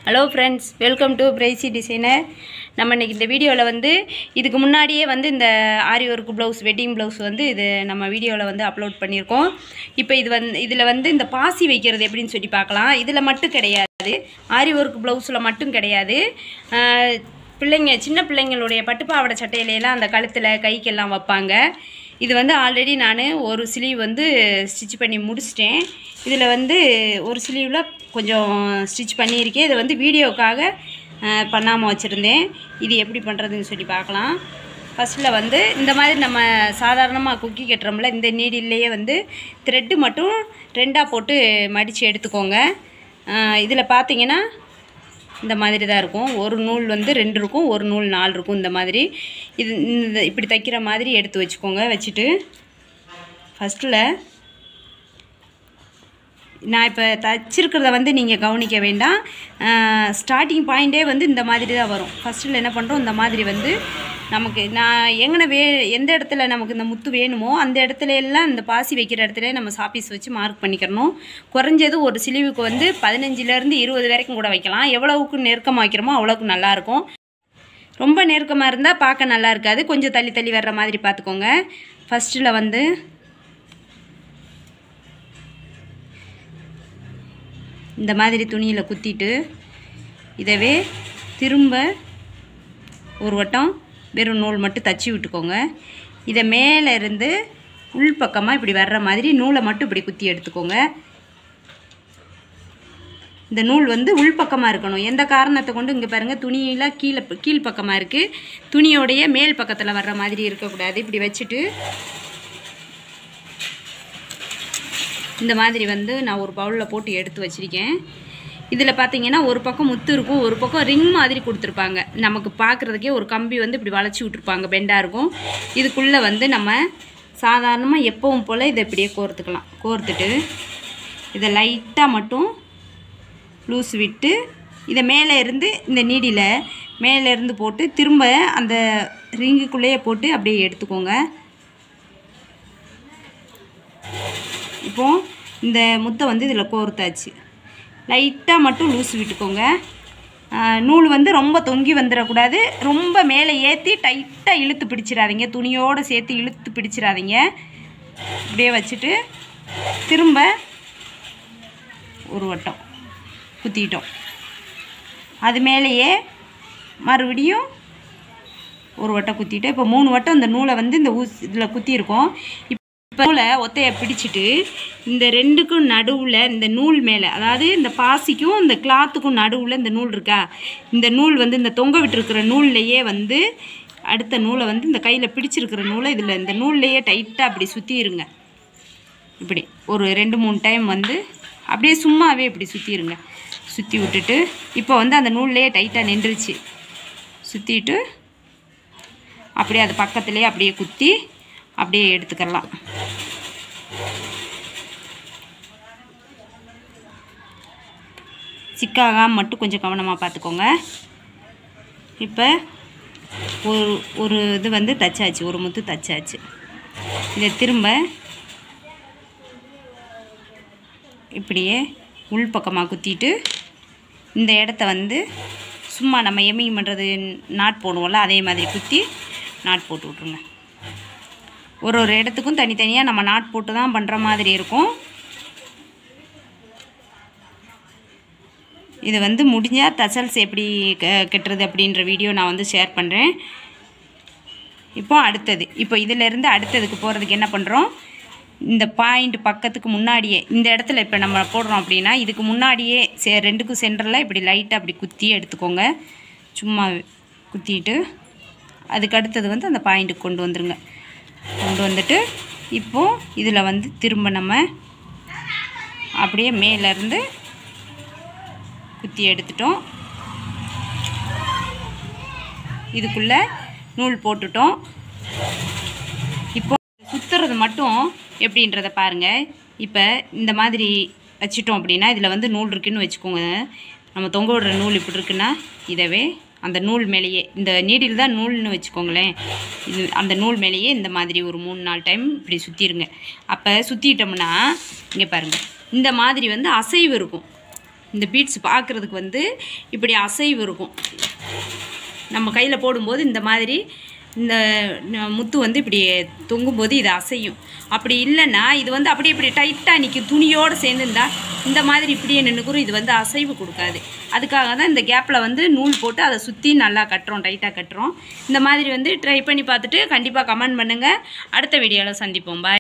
hello friends welcome to pricy designer நம்ம இன்னைக்கு இந்த வீடியோவில் வந்து இதுக்கு முன்னாடியே வந்து இந்த aari work blouse wedding blouse வந்து இது நம்ம வீடியோவில் வந்து அப்லோட் பண்ணியிருக்கோம் இப்போ இது வந்து இதில் வந்து இந்த பாசி வைக்கிறது எப்படின்னு சொல்லி பார்க்கலாம் இதில் மட்டும் கிடையாது ஆரி ஒர்க் ப்ளவுஸில் மட்டும் கிடையாது ஆஹ், பிள்ளைங்க சின்ன பிள்ளைங்களுடைய பட்டுப்பாவாடை சட்டையிலலாம் அந்த கழுத்தில் கைக்கெல்லாம் வைப்பாங்க இது வந்து ஆல்ரெடி நான் ஒரு ஸ்லீவ் வந்து ஸ்டிச் பண்ணி முடிச்சிட்டேன் இதில் வந்து ஒரு ஸ்லீவில் கொஞ்சம் ஸ்டிச் பண்ணியிருக்கேன் இதை வந்து வீடியோக்காக பண்ணாமல் வச்சுருந்தேன் இது எப்படி பண்ணுறதுன்னு சொல்லி பார்க்கலாம் ஃபஸ்ட்டில் வந்து இந்த மாதிரி நம்ம சாதாரணமாக குக்கி கட்டுறோம்ல இந்த நீடிலேயே வந்து த்ரெட்டு மட்டும் ரெண்டாக போட்டு மடித்து எடுத்துக்கோங்க இதில் பார்த்தீங்கன்னா இந்த மாதிரி தான் இருக்கும் ஒரு நூல் வந்து ரெண்டு இருக்கும் ஒரு நூல் நாலு இருக்கும் இந்த மாதிரி இது இந்த இப்படி தைக்கிற மாதிரி எடுத்து வச்சுக்கோங்க வச்சுட்டு ஃபஸ்ட்டில் நான் இப்போ தச்சிருக்கிறத வந்து நீங்கள் கவனிக்க வேண்டாம் ஸ்டார்டிங் பாயிண்ட்டே வந்து இந்த மாதிரி தான் வரும் ஃபஸ்ட்டில் என்ன பண்ணுறோம் இந்த மாதிரி வந்து நமக்கு நான் எங்கன வே எந்த இடத்துல நமக்கு இந்த முத்து வேணுமோ அந்த இடத்துல எல்லாம் இந்த பாசி வைக்கிற இடத்துல நம்ம சாப்பீஸ் வச்சு மார்க் பண்ணிக்கிறணும் குறைஞ்சது ஒரு சிலிவுக்கு வந்து பதினஞ்சுலேருந்து இருபது வரைக்கும் கூட வைக்கலாம் எவ்வளவுக்கு நெருக்கமாக வைக்கிறோமோ அவ்வளோக்கு நல்லாயிருக்கும் ரொம்ப நெருக்கமாக இருந்தால் பார்க்க நல்லா இருக்காது கொஞ்சம் தள்ளி தள்ளி வர்ற மாதிரி பார்த்துக்கோங்க ஃபஸ்ட்டில் வந்து இந்த மாதிரி துணியில் குத்திட்டு இதவே திரும்ப ஒரு வட்டம் வெறும் நூல் மட்டும் தச்சு விட்டுக்கோங்க இதை மேலே இருந்து உள் பக்கமாக இப்படி வர்ற மாதிரி நூலை மட்டும் இப்படி குத்தி எடுத்துக்கோங்க இந்த நூல் வந்து உள்பக்கமாக இருக்கணும் எந்த காரணத்தை கொண்டு இங்கே பாருங்கள் துணியில் கீழே கீழ் பக்கமாக இருக்குது துணியோடைய மேல் பக்கத்தில் வர்ற மாதிரி இருக்கக்கூடாது இப்படி வச்சுட்டு இந்த மாதிரி வந்து நான் ஒரு பவுலில் போட்டு எடுத்து வச்சுருக்கேன் இதில் பார்த்தீங்கன்னா ஒரு பக்கம் முத்து இருக்கும் ஒரு பக்கம் ரிங் மாதிரி கொடுத்துருப்பாங்க நமக்கு பார்க்குறதுக்கே ஒரு கம்பி வந்து இப்படி வளைச்சி விட்ருப்பாங்க பெண்டாக இருக்கும் இதுக்குள்ளே வந்து நம்ம சாதாரணமாக எப்பவும் போல் இதை இப்படியே கோர்த்துக்கலாம் கோர்த்துட்டு இதை லைட்டாக மட்டும் லூஸ் விட்டு இதை மேலே இருந்து இந்த நீடியில் மேலே இருந்து போட்டு திரும்ப அந்த ரிங்குக்குள்ளேயே போட்டு அப்படியே எடுத்துக்கோங்க இப்போ இந்த முத்தை வந்து இதில் கோர்த்தாச்சு லைட்டாக மட்டும் லூஸ் விட்டுக்கோங்க ஆஹ் நூல் வந்து ரொம்ப தொங்கி வந்துடக்கூடாது ரொம்ப மேலே ஏற்றி டைட்டாக இழுத்து பிடிச்சிடாதீங்க துணியோடு சேர்த்து இழுத்து பிடிச்சிடாதீங்க இப்படியே வச்சுட்டு திரும்ப ஒரு வட்டம் குத்திட்டோம் அது மேலேயே மறுபடியும் ஒரு வட்டம் குத்திட்டு இப்போ மூணு வட்டம் இந்த நூலை வந்து இந்த ஊஸ் இதில் குத்தியிருக்கோம் இப்போ நூலை ஒத்தையை பிடிச்சிட்டு இந்த ரெண்டுக்கும் நடுவில் இந்த நூல் மேலே அதாவது இந்த பாசிக்கும் இந்த கிளாத்துக்கும் நடுவில் இந்த நூல் இருக்கா இந்த நூல் வந்து இந்த தொங்க விட்டுருக்கிற நூல்லையே வந்து அடுத்த நூலை வந்து இந்த கையில் பிடிச்சிருக்கிற நூலை இதில் இந்த நூல்லையே டைட்டாக அப்படி சுற்றிடுங்க இப்படி ஒரு ரெண்டு மூணு டைம் வந்து அப்படியே சும்மாவே இப்படி சுற்றிடுங்க சுற்றி விட்டுட்டு இப்போ வந்து அந்த நூல்லையே டைட்டாக நின்றுச்சு சுற்றிட்டு அப்படியே அது பக்கத்துலேயே அப்படியே குத்தி அப்படியே எடுத்துக்கலாம் சிக்காகாம மட்டும் கொஞ்சம் கவனமாக பார்த்துக்கோங்க இப்போ ஒரு ஒரு இது வந்து தச்சாச்சு ஒரு முத்து தச்சாச்சு இதை திரும்ப இப்படியே உள் பக்கமாக குத்திட்டு இந்த இடத்த வந்து சும்மா நம்ம எம்மிங் பண்ணுறது நாட் போடுவோம்ல அதே மாதிரி குத்தி நாட் போட்டு விட்ருங்க ஒரு ஒரு இடத்துக்கும் தனித்தனியாக நம்ம நாட் போட்டு தான் பண்ணுற மாதிரி இருக்கும் இது வந்து முடிஞ்சால் தசல்ஸ் எப்படி க கட்டுறது அப்படின்ற வீடியோ நான் வந்து ஷேர் பண்ணுறேன் இப்போ அடுத்தது இப்போ இதிலேருந்து அடுத்ததுக்கு போகிறதுக்கு என்ன பண்ணுறோம் இந்த பாயிண்ட் பக்கத்துக்கு முன்னாடியே இந்த இடத்துல இப்போ நம்ம போடுறோம் அப்படின்னா இதுக்கு முன்னாடியே சே ரெண்டுக்கும் சென்டரில் இப்படி லைட்டாக அப்படி குத்தி எடுத்துக்கோங்க சும்மா குத்திட்டு அதுக்கு அடுத்தது வந்து அந்த பாயிண்ட்டுக்கு கொண்டு வந்துருங்க கொண்டு வந்துட்டு இப்போது இதில் வந்து திரும்ப நம்ம அப்படியே மேலேருந்து குத்தி எடுத்துட்டோம் இதுக்குள்ளே நூல் போட்டுட்டோம் இப்போ சுற்றுறது மட்டும் எப்படின்றத பாருங்கள் இப்போ இந்த மாதிரி வச்சிட்டோம் அப்படின்னா இதில் வந்து நூல் இருக்குன்னு வச்சுக்கோங்க நம்ம தொங்க விடுற நூல் இப்படி இருக்குன்னா இதவே அந்த நூல் மேலேயே இந்த நீடில் தான் நூல்னு வச்சுக்கோங்களேன் இது அந்த நூல் மேலேயே இந்த மாதிரி ஒரு மூணு நாலு டைம் இப்படி சுற்றிருங்க அப்போ சுற்றிட்டோம்னா இங்கே பாருங்கள் இந்த மாதிரி வந்து அசைவு இருக்கும் இந்த பீட்ஸ் பார்க்குறதுக்கு வந்து இப்படி அசைவு இருக்கும் நம்ம கையில் போடும்போது இந்த மாதிரி இந்த ந- முத்து வந்து இப்படி தொங்கும்போது இது அசையும் அப்படி இல்லைன்னா இது வந்து அப்படியே இப்படி டைட்டாக நிற்கும் துணியோடு சேர்ந்துருந்தா இந்த மாதிரி இப்படியே நின்றுக்குறோம் இது வந்து அசைவு கொடுக்காது அதுக்காக தான் இந்த கேப்பில் வந்து நூல் போட்டு அதை சுற்றி நல்லா கட்டுறோம் டைட்டாக கட்டுறோம் இந்த மாதிரி வந்து ட்ரை பண்ணி பார்த்துட்டு கண்டிப்பாக கமெண்ட் பண்ணுங்கள் அடுத்த வீடியோவில் சந்திப்போம் பாய்